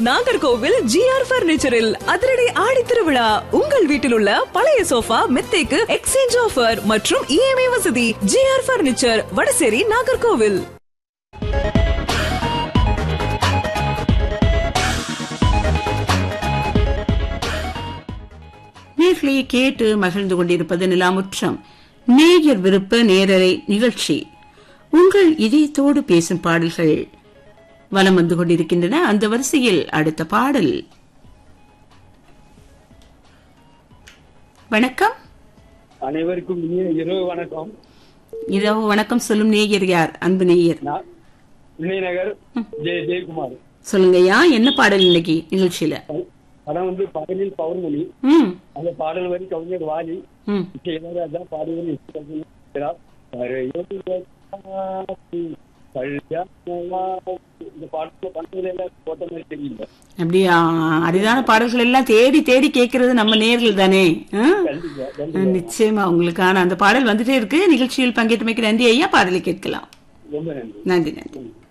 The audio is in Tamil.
நாகர்கோவில் ஜிஆர் பர்னிச்சரில் அதிரடி ஆடி திருவிழா உங்கள் வீட்டில் உள்ள பழைய சோஃபா மெத்தைக்கு எக்ஸ்சேஞ்ச் ஆஃபர் மற்றும் இஎம்ஐ வசதி ஜிஆர் பர்னிச்சர் வடசேரி நாகர்கோவில் நேர்களை கேட்டு மகிழ்ந்து கொண்டிருப்பது நிலாமுற்றம் நேயர் விருப்ப நேரலை நிகழ்ச்சி உங்கள் இதயத்தோடு பேசும் பாடல்கள் வலம் வந்து கொண்டிருக்கின்றன அந்த வரிசையில் அடுத்த பாடல் வணக்கம் அனைவருக்கும் இனிய இரவு வணக்கம் இரவு வணக்கம் சொல்லும் நேயர் யார் அன்பு நேயர் நான் வினயநகர் ஜெய ஜெயக்குமார் சொல்லுங்கய்யா என்ன பாடல் இன்னைக்கு நிகழ்ச்சியில படம் வந்து பகலில் பௌர்ணமி ம் அந்த பாடல் வரி கவிஞர் வாலி ம் இளையராஜா பாடுவது இசைக்கிறார். வரையொரு கல்யாண இந்த பாட்டுல பண்ணதுல எல்லாம் போட்ட மாதிரி தெரியல அப்படியா அரிதான பாடல்கள் எல்லாம் தேடி தேடி கேட்கறது நம்ம நேர்கள் தானே ஆ? கண்டிப்பா கண்டிப்பா நிச்சயமா உங்களுக்கான அந்த பாடல் வந்துட்டே இருக்கு நிகழ்ச்சியில் பங்கேற்றமைக்கு நன்றி ஐயா பாடலை கேட்கலாம் ரொம்ப நன்றி நன்றி நன்றி